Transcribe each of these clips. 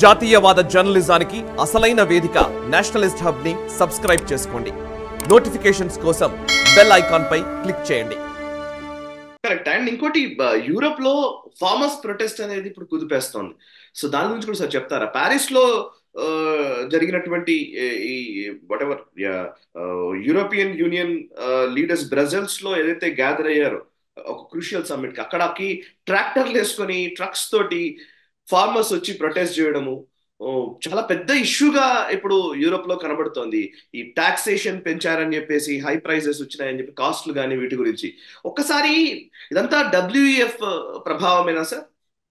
జాతీయవాద జర్నలిజానికి అసలైన వేదిక నేషనలిస్ట్ హబ్ ని సబ్స్క్రైబ్ చేసుకోండి నోటిఫికేషన్స్ కోసం బెల్ ఐకాన్ పై క్లిక్ చేయండి కరెక్ట్ అండ్ ఇంకోటి బ- యూరోప్ లో ఫార్మర్స్ ప్రొటెస్ట్ అనేది ఇప్పుడు కుదిపేస్తోంది సో దాని గురించి కూడా సార్ చెప్తారా ప్యారిస్ లో ఆ, జరిగినటువంటి ఏ- ఈ whatever European union leaders Brussels లో ఏదైతే గ్యాదర్ అయ్యారో ఒక క్రూషియల్ సమ్మిట్ కి అక్కడకి ట్రాక్టర్లు వేసుకొని ట్రక్స్ తోటి ఫార్మర్స్ వచ్చి ప్రొటెస్ట్ చేయడము ఓ, చాలా పెద్ద ఇష్యూగా ఇప్పుడు యూరోప్ లో కనబడుతోంది ఈ టాక్సేషన్ పెంచారని చెప్పేసి హై ప్రైజెస్ వచ్చినాయని చెప్పి కాస్ట్లు కానీ వీటి గురించి ఒక్కసారి ఇదంతా డబ్ల్యూఎఫ్ ప్రభావమేనా సార్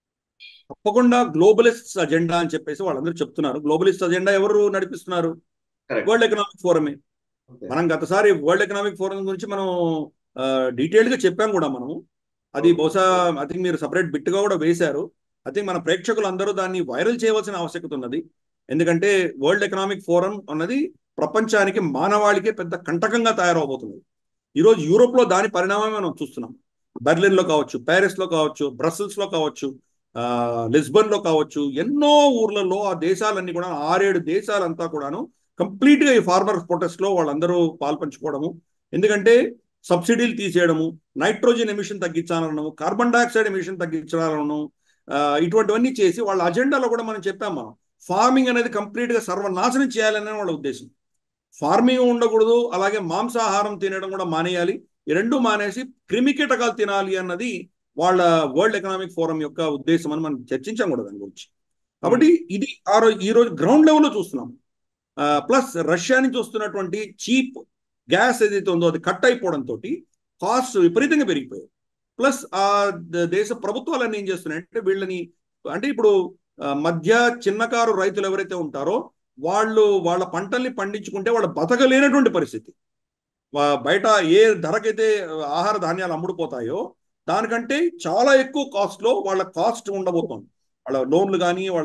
తప్పకుండా గ్లోబలిస్ట్ అజెండా అని చెప్పేసి వాళ్ళందరూ చెప్తున్నారు గ్లోబలిస్ట్ అజెండా ఎవరు నడిపిస్తున్నారు Correct. వరల్డ్ ఎకనామిక్ ఫోరమే మనం గతసారి వరల్డ్ ఎకనామిక్ ఫోరం గురించి మనం డీటెయిల్ గా చెప్పాం కూడా మనము అది బహుశా ఐ థింక్ మీరు సపరేట్ బిట్ గా కూడా వేశారు ఐ థింక్ మన ప్రేక్షకులు అందరూ దాన్ని వైరల్ చేయవలసిన ఆవశ్యకత ఉన్నది ఎందుకంటే వరల్డ్ ఎకనామిక్ ఫోరం అన్నది ప్రపంచానికి మానవాళికే పెద్ద కంటకంగా తయారవబోతున్నది ఈరోజు యూరోప్ లో దాని పరిణామమే మనం చూస్తున్నాం బెర్లిన్ లో కావచ్చు ప్యారిస్ లో కావచ్చు బ్రసెల్స్ లో కావచ్చు ఆ, లిస్బన్ లో కావచ్చు ఎన్నో ఊర్లలో ఆ దేశాలన్నీ కూడా ఆరేడు దేశాలంతా కూడాను కంప్లీట్ గా ఈ ఫార్మర్ ప్రొటెస్ట్ లో వాళ్ళందరూ పాల్పంచుకోవడము ఎందుకంటే సబ్సిడీలు తీసేయడము నైట్రోజన్ ఎమిషన్ తగ్గించాలనము కార్బన్ డైఆక్సైడ్ ఎమిషన్ తగ్గించాలను ఇటువంటివన్నీ చేసి వాళ్ళ అజెండాలో కూడా మనం చెప్పాం మనం ఫార్మింగ్ అనేది కంప్లీట్ గా సర్వనాశనం చేయాలనే వాళ్ళ ఉద్దేశం ఫార్మింగ్ ఉండకూడదు అలాగే మాంసాహారం తినడం కూడా మానేయాలి ఈ రెండు మానేసి క్రిమి కీటకాలు తినాలి అన్నది వాళ్ళ వరల్డ్ ఎకనామిక్ ఫోరం యొక్క ఉద్దేశం అని మనం చర్చించాం కూడా దాని గురించి కాబట్టి ఇది ఆ రోజు ఈ రోజు గ్రౌండ్ లెవెల్లో చూస్తున్నాం ప్లస్ రష్యా నుంచి వస్తున్నటువంటి చీప్ గ్యాస్ ఏదైతే ఉందో అది కట్ అయిపోవడంతో కాస్ట్ విపరీతంగా పెరిగిపోయాయి ప్లస్ ఆ ద- దేశ ప్రభుత్వాలన్నీ ఏం చేస్తున్నాయంటే వీళ్ళని అంటే ఇప్పుడు ఆ, మధ్య చిన్నకారు రైతులు ఎవరైతే ఉంటారో వాళ్ళు వాళ్ళ పంటల్ని పండించుకుంటే వాళ్ళు బతకలేనటువంటి పరిస్థితి వా- బయట ఏ ధరకైతే ఆహార ధాన్యాలు అమ్ముడుపోతాయో దానికంటే చాలా ఎక్కువ కాస్ట్ లో వాళ్ళ కాస్ట్ ఉండబోతోంది వాళ్ళ లోన్లు కానీ వాళ్ళ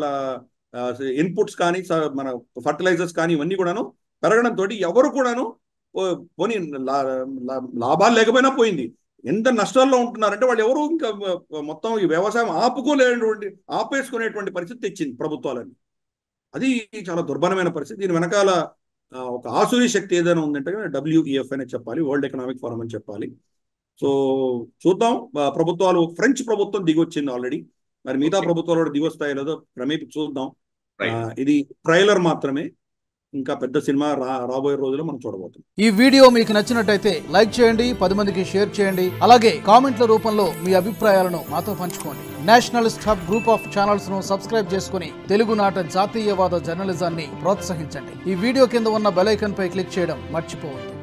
ఇన్పుట్స్ కానీ స- మన ఫర్టిలైజర్స్ కానీ ఇవన్నీ కూడాను పెరగడంతో ఎవరు కూడాను పో- పోనీ లా- లా- లాభాలు లేకపోయినా పోయింది ఎంత నష్టాల్లో ఉంటున్నారంటే వాళ్ళు ఎవరు ఇంకా మొత్తం ఈ వ్యవసాయం ఆపుకోలేనటువంటి ఆపేసుకునేటువంటి పరిస్థితి తెచ్చింది ప్రభుత్వాలని అది చాలా దుర్భరమైన పరిస్థితి దీని వెనకాల ఆ, ఒక ఆసురీ శక్తి ఏదైనా ఉందంటే డబ్ల్యూఈఎఫ్ అనే చెప్పాలి వరల్డ్ ఎకనామిక్ ఫోరం అని చెప్పాలి సో చూద్దాం ఆ, ప్రభుత్వాలు ఫ్రెంచ్ ప్రభుత్వం దిగొచ్చింది ఆల్రెడీ మరి మిగతా ప్రభుత్వాలు కూడా దిగొస్తాయో లేదో క్రమేపీ చూద్దాం ఆ, ఇది ట్రైలర్ మాత్రమే ఇంకా పెద్ద సినిమా రా రాబోయే రోజుల్లో మనం చూడబోతున్నాం ఈ వీడియో మీకు నచ్చినట్టయితే లైక్ చేయండి పది మందికి షేర్ చేయండి అలాగే కామెంట్ల రూపంలో మీ అభిప్రాయాలను మాతో పంచుకోండి nationalist hub group of channels ను సబ్స్క్రైబ్ చేసుకుని తెలుగునాట జాతీయవాద జర్నలిజాన్ని ప్రోత్సహించండి ఈ వీడియో కింద ఉన్న బెల్ ఐకాన్ పై క్లిక్ చేయడం మర్చిపోవద్దు